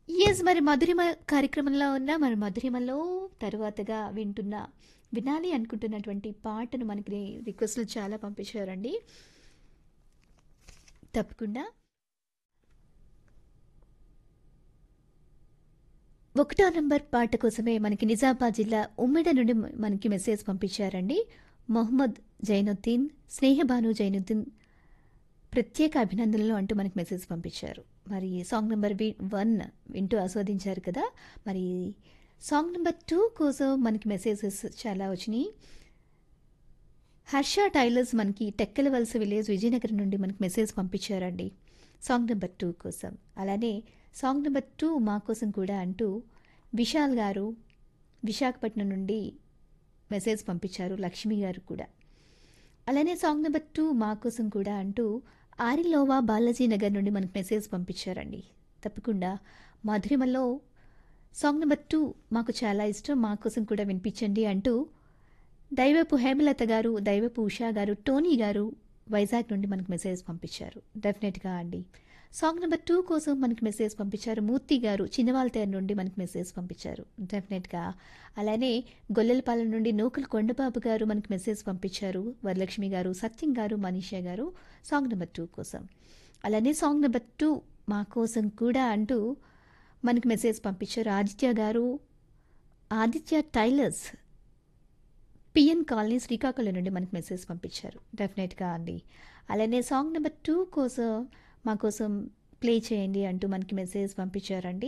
Yes. మరి మధురిమ కార్యక్రమంలో ఉన్న మరి మధురిమలో తరువాతగా వింటున్న వినాలి అనుకుంటున్నటువంటి పాటను మనకి రిక్వెస్ట్‌లు చాలా పంపించారండి. తప్పకుండా. ఒకటో నంబర్ పాట కోసమే మనకి నిజామాబాద్ జిల్లా ఉమ్మెడ నుండి మ మనకి మెసేజ్ పంపించారండి. మొహమ్మద్ జైనుద్దీన్, స్నేహబాను జైనుద్దీన్ ప్రత్యేక అభినందనలు అంటూ మనకి మెసేజ్ పంపించారు. మరి సాంగ్ నంబర్ వి 1 వింటూ ఆస్వాదించారు కదా! మరి సాంగ్ నంబర్ 2 కోసం మనకి మెసేజెస్ చాలా వచ్చినియి. హర్ష టైలర్స్ మనకి టెక్కలవలస విలేజ్ విజయనగరం నుండి మనకి మెసేజ్ పంపించారండి. సాంగ్ నంబర్ 2 కోసం. అలానే సాంగ్ నంబర్ 2 మా కోసం కూడా అంటూ విశాల్ గారు విశాఖపట్నం నుండి మెసేజ్ పంపించారు. లక్ష్మి గారు కూడా. అలానే సాంగ్ నంబర్ 2 మా కోసం కూడా అంటూ ఆరిలోవా బాలాజీ నగర్ నుండి మనకి మెసేజ్ పంపించారండి. తప్పకుండా మధురిమలో సాంగ్ నంబర్ 2 మాకు చాలా ఇష్టం. మా కోసం కూడా వినిపించండి అంటూ దైవపు హేమలత గారు, దైవపు ఉషా గారు, టోనీ గారు వైజాగ్ నుండి మనకు మెసేజ్ పంపించారు. డెఫినెట్‌గా అండి. సాంగ్ నంబర్ 2 కోసం మనకి మెసేజ్ పంపించారు. మూర్తి గారు చిన్నవాల్తేరు నుండి మనకి మెసేజ్ పంపించారు. డెఫినెట్‌గా. అలానే గొల్లలపాలెం నుండి నూకల కొండబాబు గారు మనకి మెసేజ్ పంపించారు. వరలక్ష్మి గారు, సత్యం గారు, మనీషా గారు సాంగ్ నంబర్ 2 కోసం. అలానే సాంగ్ నంబర్ 2 మా కోసం కూడా అంటూ మనకి మెసేజ్ పంపించారు. ఆదిత్య గారు, Aditya tailors PN colony Srikakulam నుండి మనకి మెసేజ్ పంపించారు. డెఫినెట్‌గా అండి. అలానే సాంగ్ నంబర్ 2 కోసం మా కోసం ప్లే చేయండి అంటూ మనకి మెసేజ్ పంపించారండి.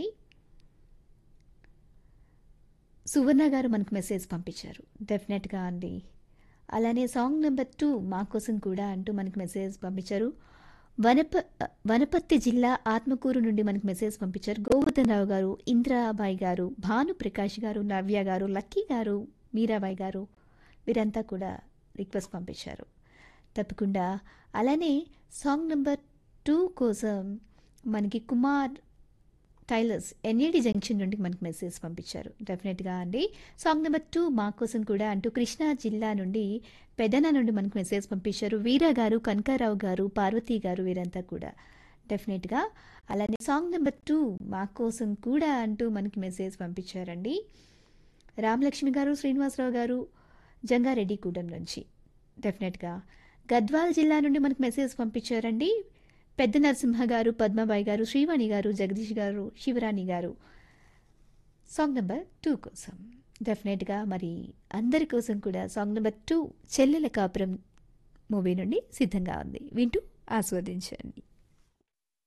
సువర్ణ గారు మనకు మెసేజ్ పంపించారు. డెఫినెట్‌గా అండి. అలానే సాంగ్ నంబర్ 2 మా కోసం కూడా అంటూ మనకి మెసేజ్ పంపించారు. వనప వనపర్తి జిల్లా ఆత్మకూరు నుండి మనకి మెసేజ్ పంపించారు. గోవర్ధన్ రావు గారు, ఇందిరాబాయి గారు, భానుప్రకాష్ గారు, నవ్య గారు, లక్కీ గారు, మీరాబాయి గారు వీరంతా కూడా రిక్వెస్ట్ పంపించారు. తప్పకుండా అలానే సాంగ్ నంబర్ 2 కోసం మనకి కుమార్ టైలర్స్ ఎన్ఏడి జంక్షన్ నుండి మనకి మెసేజ్ పంపించారు. డెఫినెట్‌గా అండి. సాంగ్ నంబర్ 2 మా కోసం కూడా అంటూ కృష్ణా జిల్లా నుండి పెదన నుండి మనకు మెసేజ్ పంపించారు. వీర గారు, కనకారావు గారు, పార్వతి గారు వీరంతా కూడా. డెఫినెట్‌గా. అలానే సాంగ్ నంబర్ 2 మా కోసం కూడా అంటూ మనకి మెసేజ్ పంపించారండి. రామలక్ష్మి గారు, శ్రీనివాసరావు గారు జంగారెడ్డిగూడెం నుంచి. డెఫినెట్‌గా. గద్వాల్ జిల్లా నుండి మనకు మెసేజ్ పంపించారండి. పెద్ద నరసింహ గారు, పద్మబాయి గారు, శ్రీవాణి గారు, జగదీష్ గారు, శివరాణి గారు. సాంగ్ నంబర్ 2 కోసం. డెఫినెట్‌గా మరి అందరి కోసం కూడా సాంగ్ నంబర్ 2 చెల్లెల కాపురం మూవీ నుండి సిద్ధంగా ఉంది. వింటూ ఆస్వాదించండి.